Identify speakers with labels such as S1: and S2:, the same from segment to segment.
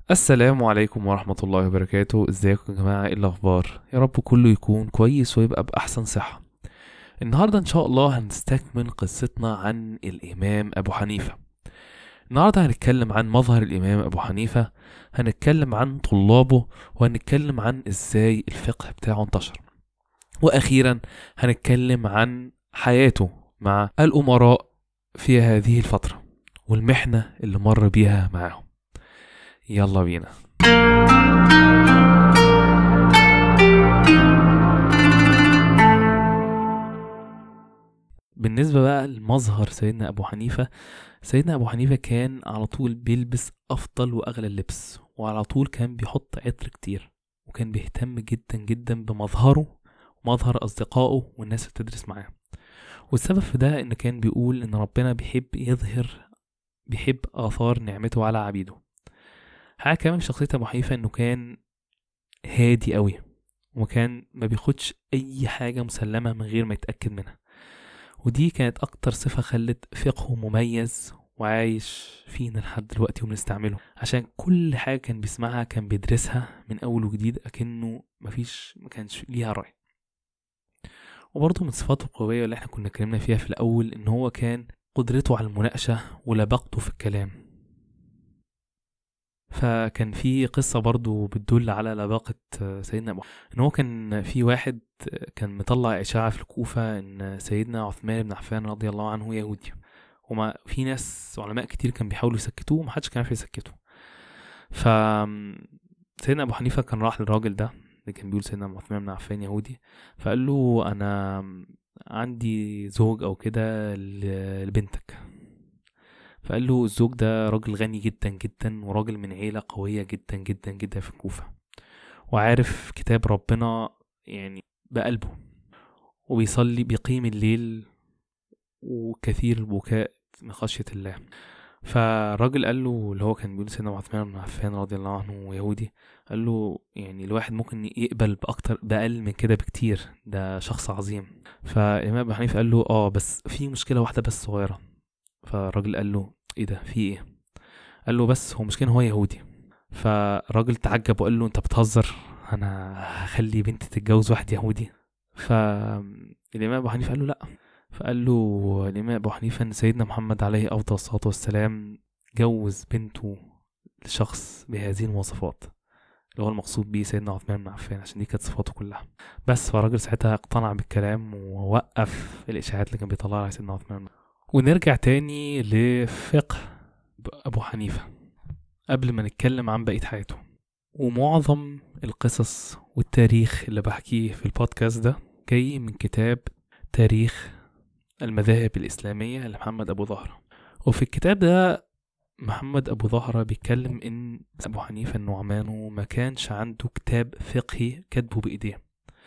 S1: السلام عليكم ورحمة الله وبركاته ازيكم يا جماعة ايه الأخبار يا رب كله يكون كويس ويبقى بأحسن صحة النهاردة إن شاء الله هنستكمل قصتنا عن الإمام أبو حنيفة النهاردة هنتكلم عن مظهر الإمام أبو حنيفة هنتكلم عن طلابه وهنتكلم عن إزاي الفقه بتاعه انتشر وأخيرا هنتكلم عن حياته مع الأمراء في هذه الفترة والمحنة اللي مر بيها معاهم يلا بينا بالنسبة بقى لمظهر سيدنا أبو حنيفة سيدنا أبو حنيفة كان على طول بيلبس أفضل وأغلى اللبس وعلى طول كان بيحط عطر كتير وكان بيهتم جدا جدا بمظهره ومظهر أصدقائه والناس اللي بتدرس معاه والسبب في ده إن كان بيقول إن ربنا بيحب يظهر بيحب آثار نعمته على عبيده حاجة كمان في شخصية أبو حنيفة إنه كان هادي قوي وكان ما بياخدش أي حاجة مسلمة من غير ما يتأكد منها ودي كانت أكتر صفة خلت فقهه مميز وعايش فينا لحد دلوقتي وبنستعمله عشان كل حاجة كان بيسمعها كان بيدرسها من أول وجديد أكنه مفيش ما كانش ليها رأي وبرضه من صفاته القوية اللي احنا كنا اتكلمنا فيها في الأول إن هو كان قدرته على المناقشة ولبقته في الكلام فكان في قصة برضو بتدل على لباقة سيدنا أبو إن هو كان في واحد كان مطلع إشاعة في الكوفة إن سيدنا عثمان بن عفان رضي الله عنه يهودي وما في ناس علماء كتير كان بيحاولوا يسكتوه ومحدش كان عارف يسكته ف سيدنا أبو حنيفة كان راح للراجل ده اللي كان بيقول سيدنا عثمان بن عفان يهودي فقال له أنا عندي زوج أو كده لبنتك فقال له الزوج ده راجل غني جدا جدا وراجل من عيلة قوية جدا جدا جدا في الكوفة وعارف كتاب ربنا يعني بقلبه وبيصلي بيقيم الليل وكثير البكاء من خشية الله فالراجل قال له اللي هو كان بيقول سيدنا عثمان بن عفان رضي الله عنه يهودي قال له يعني الواحد ممكن يقبل بأكتر بأقل من كده بكتير ده شخص عظيم فإمام أبو حنيفة قال له اه بس في مشكلة واحدة بس صغيرة فالراجل قال له ايه ده في ايه قال له بس هو مشكلة هو يهودي فالراجل تعجب وقال له انت بتهزر انا هخلي بنتي تتجوز واحد يهودي فالامام ابو حنيفه قال له لا فقال له الامام ابو حنيفه ان سيدنا محمد عليه افضل الصلاه والسلام جوز بنته لشخص بهذه المواصفات اللي هو المقصود بيه سيدنا عثمان بن عفان عشان دي كانت صفاته كلها بس فالراجل ساعتها اقتنع بالكلام ووقف الاشاعات اللي كان بيطلعها على سيدنا عثمان ونرجع تاني لفقه أبو حنيفة قبل ما نتكلم عن بقية حياته ومعظم القصص والتاريخ اللي بحكيه في البودكاست ده جاي من كتاب تاريخ المذاهب الإسلامية لمحمد أبو ظهرة وفي الكتاب ده محمد أبو ظهرة بيتكلم إن أبو حنيفة النعمان ما كانش عنده كتاب فقهي كاتبه بإيديه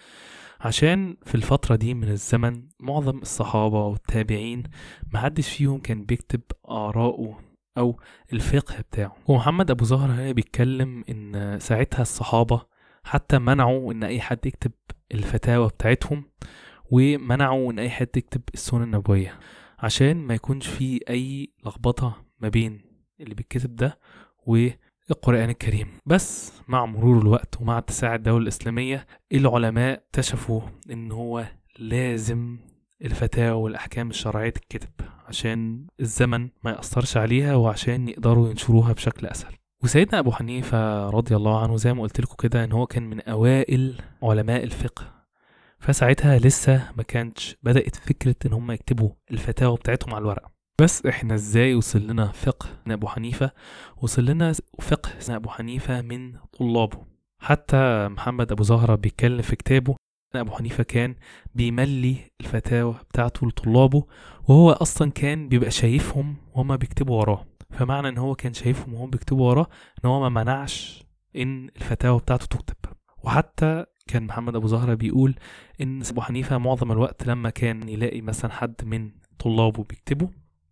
S1: عشان في الفترة دي من الزمن معظم الصحابة والتابعين محدش فيهم كان بيكتب آراءه أو الفقه بتاعه ومحمد أبو زهر هنا بيتكلم إن ساعتها الصحابة حتى منعوا إن أي حد يكتب الفتاوى بتاعتهم ومنعوا إن أي حد يكتب السنة النبوية عشان ما يكونش في أي لخبطة ما بين اللي بيتكتب ده و القرآن الكريم بس مع مرور الوقت ومع اتساع الدولة الإسلامية العلماء اكتشفوا إن هو لازم الفتاوى والأحكام الشرعية تتكتب عشان الزمن ما يأثرش عليها وعشان يقدروا ينشروها بشكل أسهل وسيدنا أبو حنيفة رضي الله عنه زي ما قلت لكم كده إن هو كان من أوائل علماء الفقه فساعتها لسه ما كانتش بدأت فكرة إن هم يكتبوا الفتاوى بتاعتهم على الورق بس احنا ازاي وصل لنا فقه ابو حنيفه وصل لنا فقه ابو حنيفه من طلابه حتى محمد ابو زهره بيتكلم في كتابه ان ابو حنيفه كان بيملي الفتاوى بتاعته لطلابه وهو اصلا كان بيبقى شايفهم وهما بيكتبوا وراه فمعنى ان هو كان شايفهم وهم بيكتبوا وراه ان هو ما منعش ان الفتاوى بتاعته تكتب وحتى كان محمد ابو زهره بيقول ان ابو حنيفه معظم الوقت لما كان يلاقي مثلا حد من طلابه بيكتبوا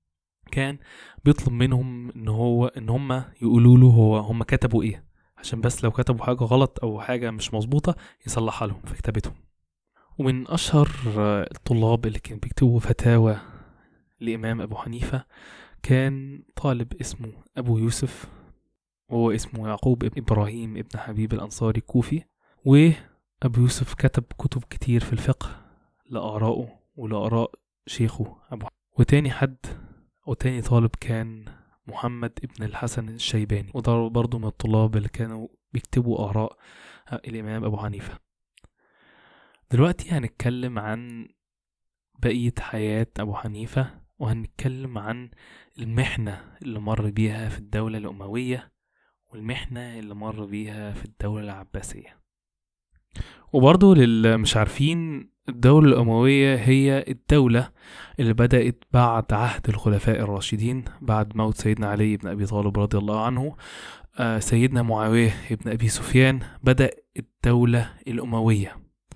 S1: كان بيطلب منهم ان هو ان هم يقولوا له هو هم كتبوا ايه عشان بس لو كتبوا حاجه غلط او حاجه مش مظبوطه يصلحها لهم في كتابتهم ومن اشهر الطلاب اللي كانوا بيكتبوا فتاوى لامام ابو حنيفه كان طالب اسمه ابو يوسف وهو اسمه يعقوب ابن إبراهيم ابن حبيب الأنصاري الكوفي وأبو يوسف كتب كتب كتير في الفقه لآرائه ولآراء شيخه أبو وتاني حد وتاني طالب كان محمد ابن الحسن الشيباني وده برضه من الطلاب اللي كانوا بيكتبوا آراء الإمام أبو حنيفة دلوقتي هنتكلم عن بقية حياة أبو حنيفة وهنتكلم عن المحنة اللي مر بيها في الدولة الأموية والمحنة اللي مر بيها في الدولة العباسية وبرضه للي مش عارفين الدولة الأموية هي الدولة اللي بدأت بعد عهد الخلفاء الراشدين بعد موت سيدنا علي بن أبي طالب رضي الله عنه آه، سيدنا معاوية بن أبي سفيان بدأ الدولة الأموية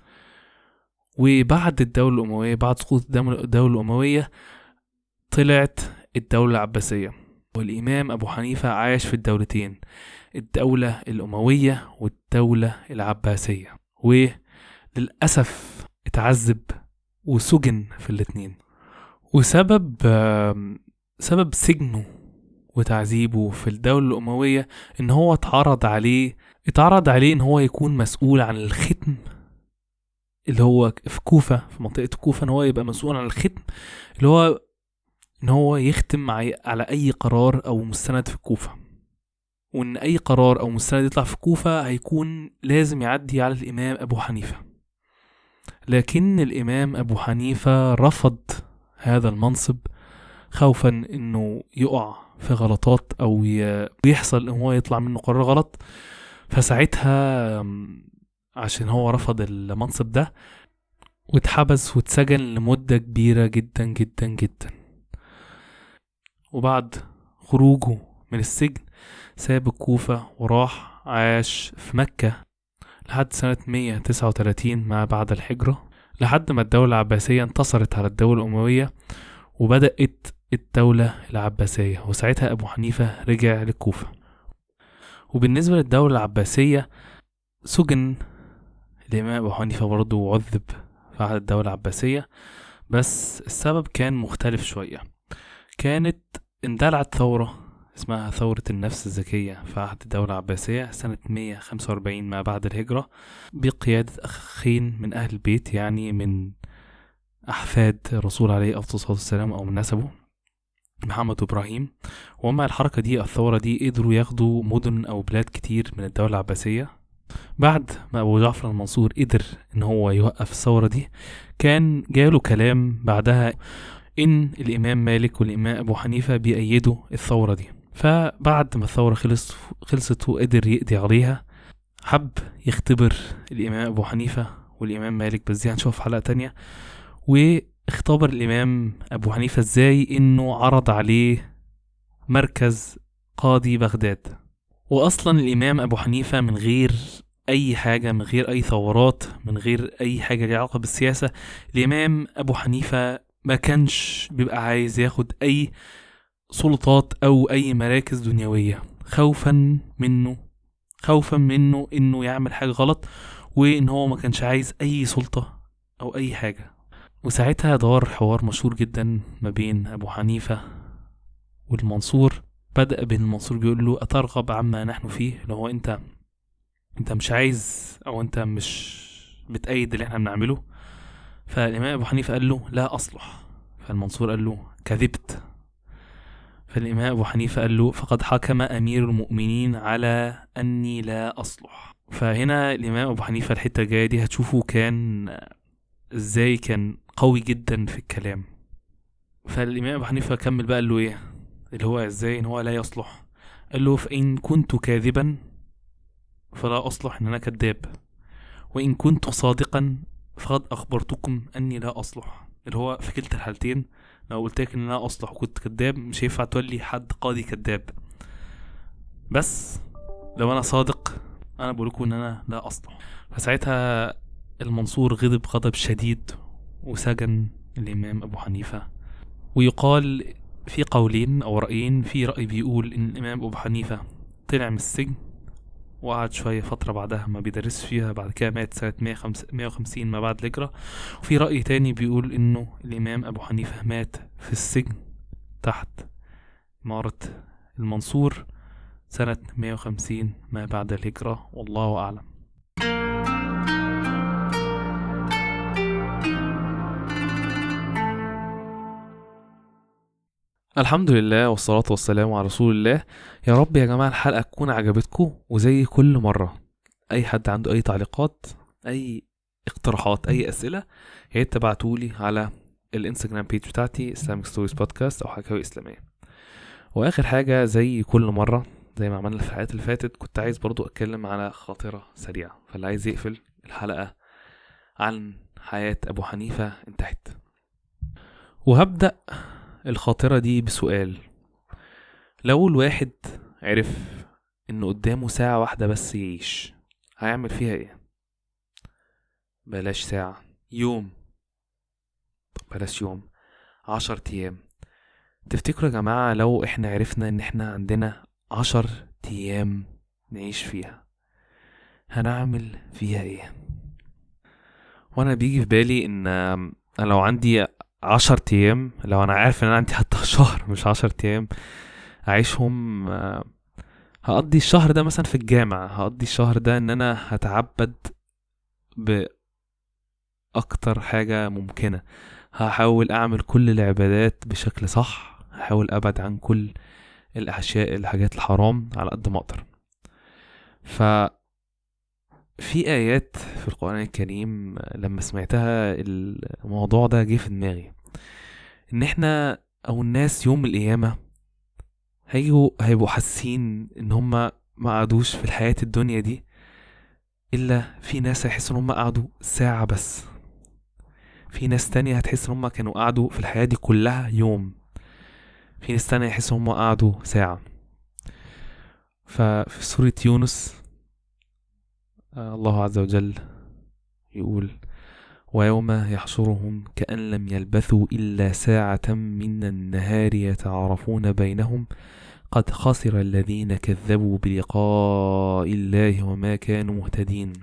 S1: وبعد الدولة الأموية بعد سقوط الدولة الأموية طلعت الدولة العباسية والإمام أبو حنيفة عاش في الدولتين الدولة الأموية والدولة العباسية وللأسف اتعذب وسجن في الاتنين وسبب سبب سجنه وتعذيبه في الدولة الأموية إن هو اتعرض عليه اتعرض عليه إن هو يكون مسؤول عن الختم اللي هو في كوفة في منطقة كوفة إن هو يبقى مسؤول عن الختم اللي هو إن هو يختم على أي قرار أو مستند في الكوفة وإن أي قرار أو مستند يطلع في الكوفة هيكون لازم يعدي على الإمام أبو حنيفة لكن الإمام أبو حنيفة رفض هذا المنصب خوفا إنه يقع في غلطات أو يحصل إن هو يطلع منه قرار غلط فساعتها عشان هو رفض المنصب ده واتحبس واتسجن لمدة كبيرة جدا جدا جدا وبعد خروجه من السجن ساب الكوفة وراح عاش في مكة لحد سنة 139 ما بعد الحجرة لحد ما الدولة العباسية انتصرت على الدولة الأموية وبدأت الدولة العباسية وساعتها أبو حنيفة رجع للكوفة وبالنسبة للدولة العباسية سجن الإمام أبو حنيفة برضه وعذب في عهد الدولة العباسية بس السبب كان مختلف شوية كانت اندلعت ثورة اسمها ثورة النفس الذكية في عهد الدولة العباسية سنة 145 ما بعد الهجرة بقيادة أخين من أهل البيت يعني من أحفاد الرسول عليه أفضل الصلاة والسلام أو من نسبه محمد وإبراهيم وما الحركة دي الثورة دي قدروا ياخدوا مدن أو بلاد كتير من الدولة العباسية بعد ما أبو جعفر المنصور قدر إن هو يوقف الثورة دي كان جاله كلام بعدها إن الإمام مالك والإمام أبو حنيفة بيأيدوا الثورة دي فبعد ما الثورة خلص خلصت وقدر يقضي عليها حب يختبر الإمام أبو حنيفة والإمام مالك بس دي هنشوف حلقة تانية واختبر الإمام أبو حنيفة إزاي إنه عرض عليه مركز قاضي بغداد وأصلا الإمام أبو حنيفة من غير أي حاجة من غير أي ثورات من غير أي حاجة ليها علاقة بالسياسة الإمام أبو حنيفة ما كانش بيبقى عايز ياخد أي سلطات أو أي مراكز دنيوية خوفا منه خوفا منه إنه يعمل حاجة غلط وإن هو ما كانش عايز أي سلطة أو أي حاجة وساعتها دار حوار مشهور جدا ما بين أبو حنيفة والمنصور بدأ بين المنصور بيقول له أترغب عما نحن فيه اللي هو أنت أنت مش عايز أو أنت مش بتأيد اللي احنا بنعمله فالإمام أبو حنيفة قال له لا أصلح فالمنصور قال له كذبت فالإمام أبو حنيفة قال له فقد حكم أمير المؤمنين على أني لا أصلح فهنا الإمام أبو حنيفة الحتة الجاية دي هتشوفه كان ازاي كان قوي جدا في الكلام فالإمام أبو حنيفة كمل بقى قال له إيه اللي هو ازاي إن هو لا يصلح قال له فإن كنت كاذبا فلا أصلح إن أنا كذاب وإن كنت صادقا فقد أخبرتكم أني لا أصلح اللي هو في كلتا الحالتين لو قلت لك ان انا اصلح وكنت كذاب مش هينفع تقول لي حد قاضي كذاب بس لو انا صادق انا بقول لكم ان انا لا اصلح فساعتها المنصور غضب غضب شديد وسجن الامام ابو حنيفه ويقال في قولين او رايين في راي بيقول ان الامام ابو حنيفه طلع من السجن وقعد شوية فترة بعدها ما بيدرس فيها بعد كده مات سنة مية وخمسين ما بعد الهجرة وفي رأي تاني بيقول إنه الإمام أبو حنيفة مات في السجن تحت إمارة المنصور سنة 150 ما بعد الهجرة والله أعلم الحمد لله والصلاة والسلام على رسول الله يا رب يا جماعة الحلقة تكون عجبتكم وزي كل مرة أي حد عنده أي تعليقات أي اقتراحات أي أسئلة يا ريت تبعتولي على الانستجرام بيج بتاعتي Islamic Stories Podcast أو حكاوي إسلامية وآخر حاجة زي كل مرة زي ما عملنا في الحلقات اللي فاتت كنت عايز برضو أتكلم على خاطرة سريعة فاللي عايز يقفل الحلقة عن حياة أبو حنيفة انتهت وهبدأ الخاطرة دي بسؤال لو الواحد عرف إنه قدامه ساعة واحدة بس يعيش هيعمل فيها إيه؟ بلاش ساعة يوم طب بلاش يوم عشر أيام تفتكروا يا جماعة لو إحنا عرفنا إن إحنا عندنا عشر أيام نعيش فيها هنعمل فيها إيه؟ وأنا بيجي في بالي إن أنا لو عندي عشر أيام لو أنا عارف إن أنا عندي حتى شهر مش عشر أيام أعيشهم آه، هقضي الشهر ده مثلا في الجامع هقضي الشهر ده إن أنا هتعبد بأكتر حاجة ممكنة هحاول أعمل كل العبادات بشكل صح هحاول أبعد عن كل الأشياء الحاجات الحرام على قد ما أقدر ف في آيات في القرآن الكريم لما سمعتها الموضوع ده جه في دماغي إن إحنا أو الناس يوم القيامة هيجوا هيبقوا حاسين إن هما ما قعدوش في الحياة الدنيا دي إلا في ناس هيحسوا إن هما قعدوا ساعة بس في ناس تانية هتحس إن هما كانوا قعدوا في الحياة دي كلها يوم في ناس تانية يحسوا إن هما قعدوا ساعة ففي سورة يونس آه، الله عز وجل يقول ويوم يحشرهم كأن لم يلبثوا إلا ساعة من النهار يتعارفون بينهم قد خسر الذين كذبوا بلقاء الله وما كانوا مهتدين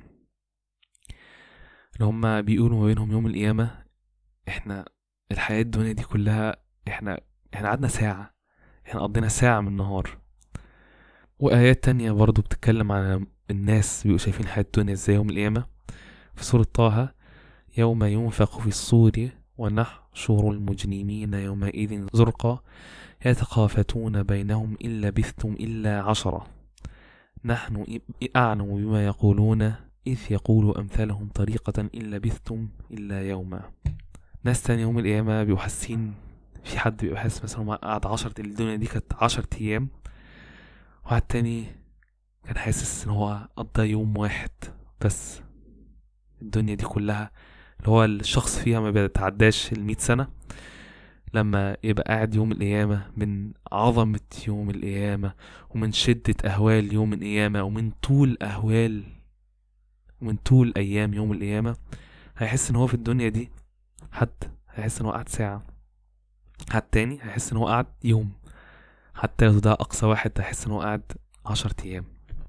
S1: اللي هما بيقولوا ما بينهم يوم القيامة احنا الحياة الدنيا دي كلها احنا احنا قعدنا ساعة احنا قضينا ساعة من النهار وآيات تانية برضو بتتكلم عن الناس بيبقوا شايفين حياة الدنيا ازاي يوم القيامة في سورة طه يوم ينفخ في الصور ونحشر المجرمين يومئذ زرقا يتخافتون بينهم إن لبثتم إلا عشرة نحن أعلم بما يقولون إذ يقول أمثالهم طريقة إن لبثتم إلا يوما ناس تاني يوم القيامة بيبقوا حاسين في حد بيبقى حاسس مثلا هو قعد عشرة الدنيا دي كانت عشرة أيام واحد تاني كان حاسس ان هو قضى يوم واحد بس الدنيا دي كلها اللي هو الشخص فيها ما بيتعداش المية سنة لما يبقى قاعد يوم القيامة من عظمة يوم القيامة ومن شدة أهوال يوم القيامة ومن طول أهوال ومن طول أيام يوم القيامة هيحس إن هو في الدنيا دي حد هيحس إن هو قعد ساعة حد تاني هيحس إن هو قعد يوم حتى لو ده أقصى واحد هيحس إن هو قعد عشر أيام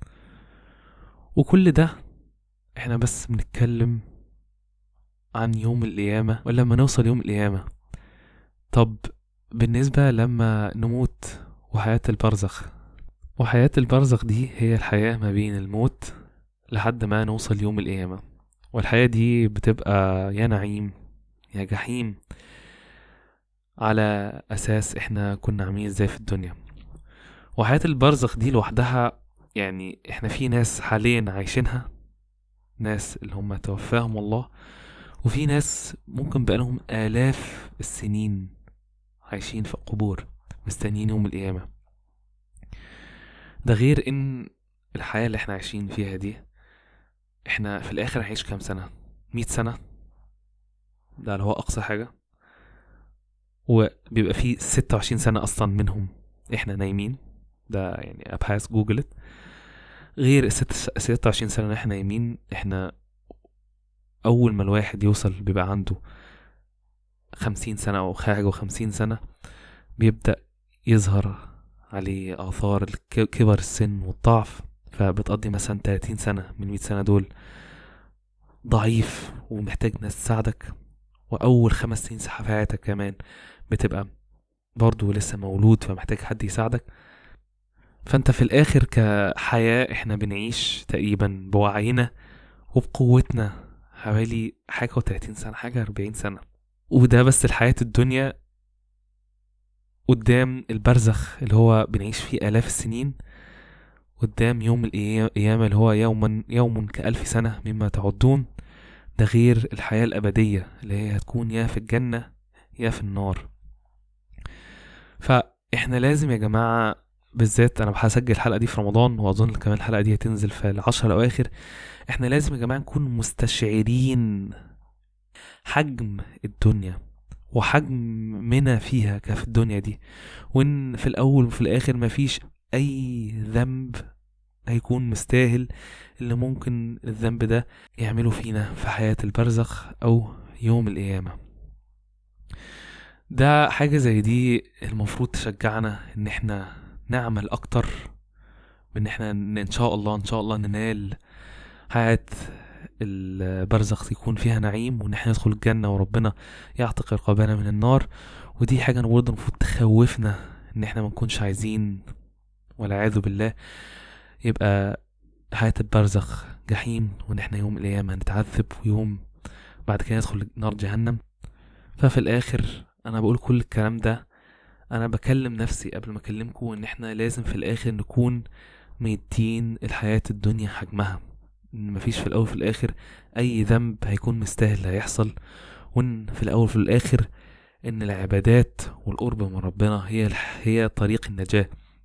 S1: وكل ده احنا بس بنتكلم عن يوم القيامة ولما نوصل يوم القيامة طب بالنسبة لما نموت وحياة البرزخ وحياة البرزخ دي هي الحياة ما بين الموت لحد ما نوصل يوم القيامة والحياة دي بتبقى يا نعيم يا جحيم على أساس احنا كنا عاملين ازاي في الدنيا وحياة البرزخ دي لوحدها يعني احنا في ناس حاليا عايشينها ناس اللي هم توفاهم الله وفي ناس ممكن بقالهم آلاف السنين عايشين في القبور مستنيين يوم القيامة ده غير ان الحياة اللي احنا عايشين فيها دي احنا في الاخر هنعيش كام سنة مية سنة ده اللي هو اقصى حاجة وبيبقى فيه ستة وعشرين سنة اصلا منهم احنا نايمين ده يعني ابحاث جوجلت غير الست ستة وعشرين سنة اللي احنا نايمين احنا اول ما الواحد يوصل بيبقى عنده خمسين سنة او حاجة وخمسين سنة بيبدأ يظهر عليه آثار الك- كبر السن والضعف فبتقضي مثلا تلاتين سنة من مية سنة دول ضعيف ومحتاج ناس تساعدك وأول خمس سنين في حياتك كمان بتبقى برضه لسه مولود فمحتاج حد يساعدك فانت في الاخر كحياة احنا بنعيش تقريبا بوعينا وبقوتنا حوالي حاجة وتلاتين سنة حاجة أربعين سنة وده بس الحياة الدنيا قدام البرزخ اللي هو بنعيش فيه آلاف السنين قدام يوم القيامة اللي هو يوما يوم كألف سنة مما تعدون ده غير الحياة الأبدية اللي هي هتكون يا في الجنة يا في النار فإحنا لازم يا جماعة بالذات أنا هسجل الحلقة دي في رمضان وأظن كمان الحلقة دي هتنزل في العشر الأواخر إحنا لازم يا جماعة نكون مستشعرين حجم الدنيا وحجمنا فيها كفي الدنيا دي وإن في الأول وفي الآخر مفيش أي ذنب هيكون مستاهل اللي ممكن الذنب ده يعمله فينا في حياة البرزخ أو يوم القيامة ده حاجة زي دي المفروض تشجعنا إن احنا نعمل أكتر بإن احنا إن شاء الله إن شاء الله ننال حياة البرزخ يكون فيها نعيم وإن احنا ندخل الجنة وربنا يعتق رقابنا من النار ودي حاجة برضه المفروض تخوفنا إن احنا منكونش عايزين والعياذ بالله يبقى حياة البرزخ جحيم وإن احنا يوم القيامة هنتعذب ويوم بعد كده ندخل نار جهنم ففي الآخر أنا بقول كل الكلام ده أنا بكلم نفسي قبل ما أكلمكم إن احنا لازم في الآخر نكون ميتين الحياة الدنيا حجمها إن مفيش في الأول في الآخر أي ذنب هيكون مستاهل هيحصل وإن في الأول في الآخر إن العبادات والقرب من ربنا هي هي طريق النجاة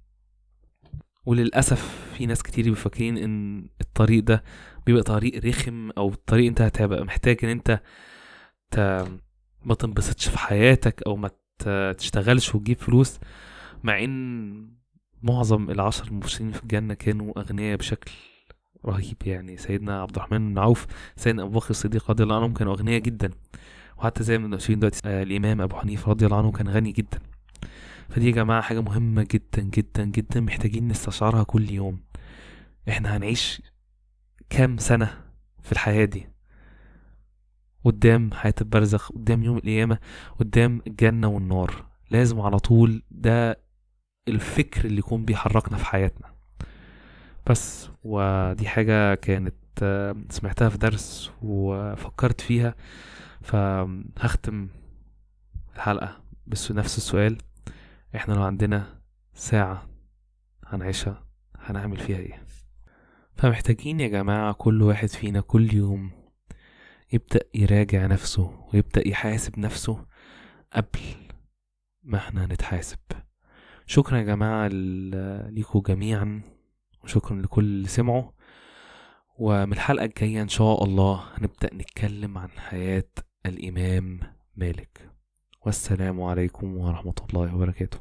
S1: وللأسف في ناس كتير بيفكرين إن الطريق ده بيبقى طريق رخم أو الطريق أنت هتبقى محتاج إن أنت ت... ما تنبسطش في حياتك أو ما تشتغلش وتجيب فلوس مع إن معظم العشر المبشرين في الجنة كانوا أغنياء بشكل رهيب يعني سيدنا عبد الرحمن بن عوف سيدنا أبو بكر الصديق رضي الله عنهم كانوا أغنياء جدا وحتى زي ما المبشرين دلوقتي آه الإمام أبو حنيفة رضي الله عنه كان غني جدا فدي يا جماعة حاجة مهمة جدا جدا جدا محتاجين نستشعرها كل يوم احنا هنعيش كام سنة في الحياة دي قدام حياة البرزخ قدام يوم القيامة قدام الجنة والنار لازم على طول ده الفكر اللي يكون بيحركنا في حياتنا بس ودي حاجة كانت سمعتها في درس وفكرت فيها فهختم الحلقة بس نفس السؤال احنا لو عندنا ساعة هنعيشها هنعمل فيها ايه فمحتاجين يا جماعة كل واحد فينا كل يوم يبدأ يراجع نفسه ويبدأ يحاسب نفسه قبل ما احنا نتحاسب شكرا يا جماعة ليكوا جميعا وشكرا لكل اللي سمعوا ومن الحلقة الجاية إن شاء الله هنبدأ نتكلم عن حياة الإمام مالك والسلام عليكم ورحمة الله وبركاته